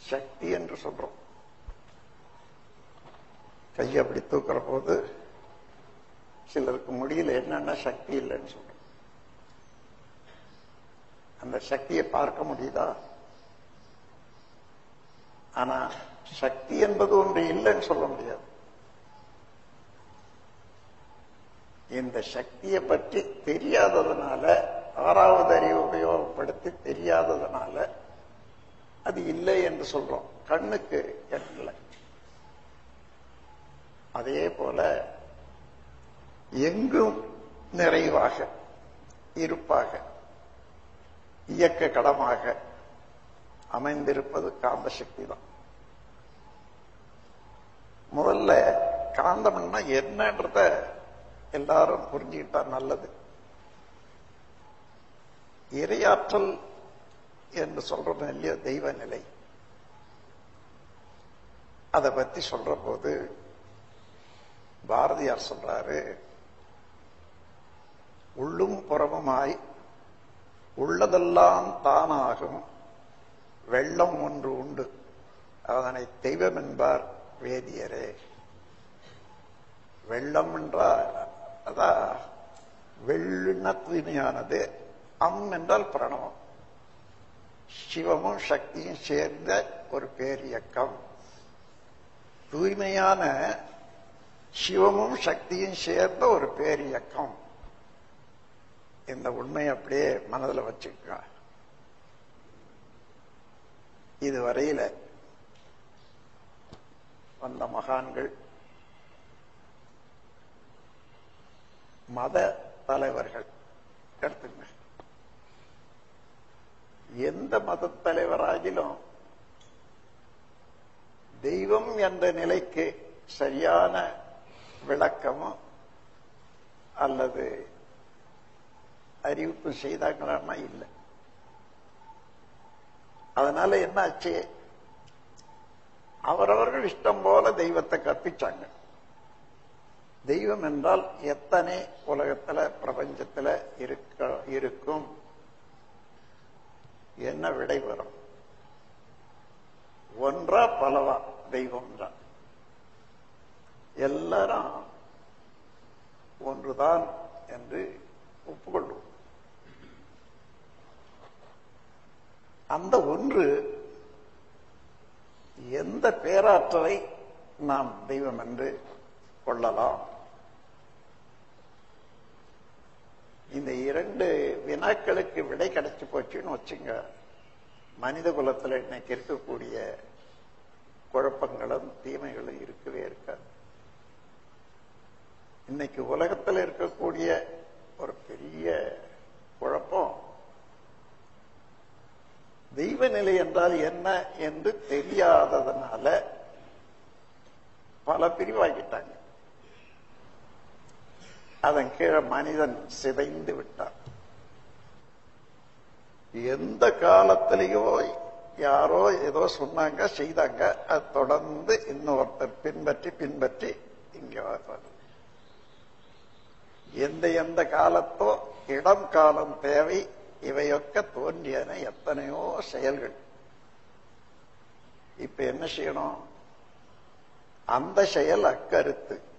சக்தி என்று சொல்றோம் கையை அப்படி தூக்குற போது சிலருக்கு முடியல என்னன்னா சக்தி இல்லைன்னு சொல்றோம் அந்த சக்தியை பார்க்க முடியுதா ஆனா சக்தி என்பது ஒன்று இல்லைன்னு சொல்ல முடியாது இந்த சக்தியை பற்றி தெரியாததுனால ஆறாவது அறிவு உபயோகப்படுத்தி தெரியாததுனால அது இல்லை என்று சொல்றோம் கண்ணுக்கு எட்டல அதே போல எங்கும் நிறைவாக இருப்பாக இயக்க கடமாக அமைந்திருப்பது காந்த சக்தி தான் முதல்ல காந்தம்னா என்னன்றத எல்லாரும் புரிஞ்சுக்கிட்டா நல்லது இரையாற்றல் என்று சொல்றது இல்லையா தெய்வ நிலை அதை பத்தி சொல்ற போது பாரதியார் சொல்றாரு உள்ளும் புறமுமாய் உள்ளதெல்லாம் தானாகும் வெள்ளம் ஒன்று உண்டு அதனை தெய்வம் என்பார் வேதியரே வெள்ளம் என்றால் அதா வெள்ளின தூய்மையானது அம் என்றால் பிரணவம் சிவமும் சக்தியும் சேர்ந்த ஒரு பேரியக்கம் தூய்மையான சிவமும் சக்தியும் சேர்ந்த ஒரு பேரியக்கம் இந்த உண்மையை அப்படியே மனதில் வச்சுக்க இதுவரையில வந்த மகான்கள் மத தலைவர்கள் எடுத்துங்க எந்த மத தலைவராகிலும் தெய்வம் என்ற நிலைக்கு சரியான விளக்கமோ அல்லது அறிவிப்பு செய்தாங்களான்னா இல்லை அதனால என்ன ஆச்சு அவரவர்கள் இஷ்டம் போல தெய்வத்தை கற்பிச்சாங்க தெய்வம் என்றால் எத்தனை உலகத்துல பிரபஞ்சத்துல இருக்க இருக்கும் என்ன விடை வரும் ஒன்றா பலவா தெய்வம் தான் எல்லாரும் ஒன்றுதான் என்று ஒப்புக்கொள்வோம் அந்த ஒன்று எந்த பேராற்றலை நாம் தெய்வம் என்று கொள்ளலாம் இந்த இரண்டு வினாக்களுக்கு விடை கிடைச்சு போச்சுன்னு வச்சுங்க மனித குலத்தில் இன்னைக்கு இருக்கக்கூடிய குழப்பங்களும் தீமைகளும் இருக்கவே இருக்காது இன்னைக்கு உலகத்தில் இருக்கக்கூடிய ஒரு பெரிய குழப்பம் தெய்வ நிலை என்றால் என்ன என்று தெரியாததுனால பல பிரிவாகிட்டாங்க அதன் கீழே மனிதன் சிதைந்து விட்டான் எந்த காலத்திலேயோ யாரோ ஏதோ சொன்னாங்க செய்தாங்க அது தொடர்ந்து இன்னொருத்தர் பின்பற்றி பின்பற்றி இங்க வர்றது எந்த எந்த காலத்தோ இடம் காலம் தேவை இவையொக்க தோன்றியன எத்தனையோ செயல்கள் இப்ப என்ன செய்யணும் அந்த செயல் அக்கருத்து